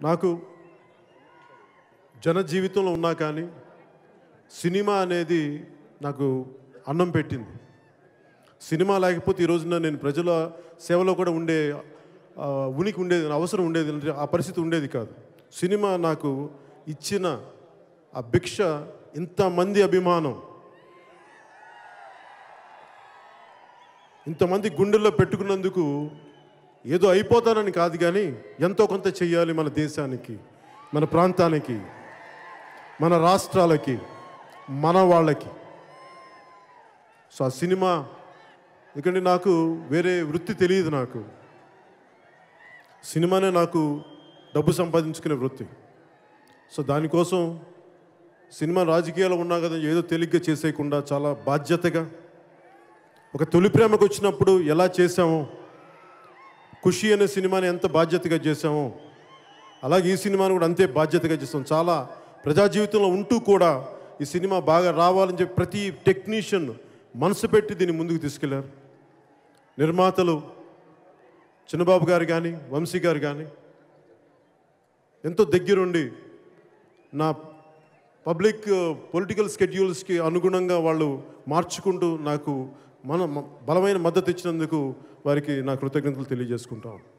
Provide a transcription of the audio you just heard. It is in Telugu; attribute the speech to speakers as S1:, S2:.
S1: నాకు జన జీవితంలో ఉన్నా కానీ సినిమా అనేది నాకు అన్నం పెట్టింది సినిమా లేకపోతే ఈ రోజున నేను ప్రజల సేవలో కూడా ఉండే ఆ, ఉనికి ఉండేది అవసరం ఉండేది అంటే ఆ పరిస్థితి ఉండేది కాదు సినిమా నాకు ఇచ్చిన ఆ భిక్ష ఇంతమంది అభిమానం ఇంతమంది గుండెల్లో పెట్టుకున్నందుకు ఏదో అయిపోతానని కాదు కానీ ఎంతో కొంత చెయ్యాలి మన దేశానికి మన ప్రాంతానికి మన రాష్ట్రాలకి మన వాళ్ళకి సో ఆ సినిమా ఎందుకంటే నాకు వేరే వృత్తి తెలియదు నాకు సినిమానే నాకు డబ్బు సంపాదించుకునే వృత్తి సో దానికోసం సినిమా రాజకీయాలు ఉన్నా కదా ఏదో తేలిగ్గా చేసేయకుండా చాలా బాధ్యతగా ఒక తొలి ప్రేమకు వచ్చినప్పుడు ఎలా చేసామో ఖుషి అనే సినిమాని ఎంత బాధ్యతగా చేసామో అలాగే ఈ సినిమాని కూడా అంతే బాధ్యతగా చేస్తాం చాలా ప్రజా జీవితంలో ఉంటూ కూడా ఈ సినిమా బాగా రావాలని చెప్పి ప్రతి టెక్నీషియన్ మనసు పెట్టి దీన్ని ముందుకు తీసుకెళ్లారు నిర్మాతలు చిన్నబాబు గారు కానీ వంశీ గారు కానీ ఎంతో దగ్గరుండి నా పబ్లిక్ పొలిటికల్ స్కెడ్యూల్స్కి అనుగుణంగా వాళ్ళు మార్చుకుంటూ నాకు మన మ- బలమైన మద్దతు ఇచ్చినందుకు వారికి నా కృతజ్ఞతలు తెలియజేసుకుంటాం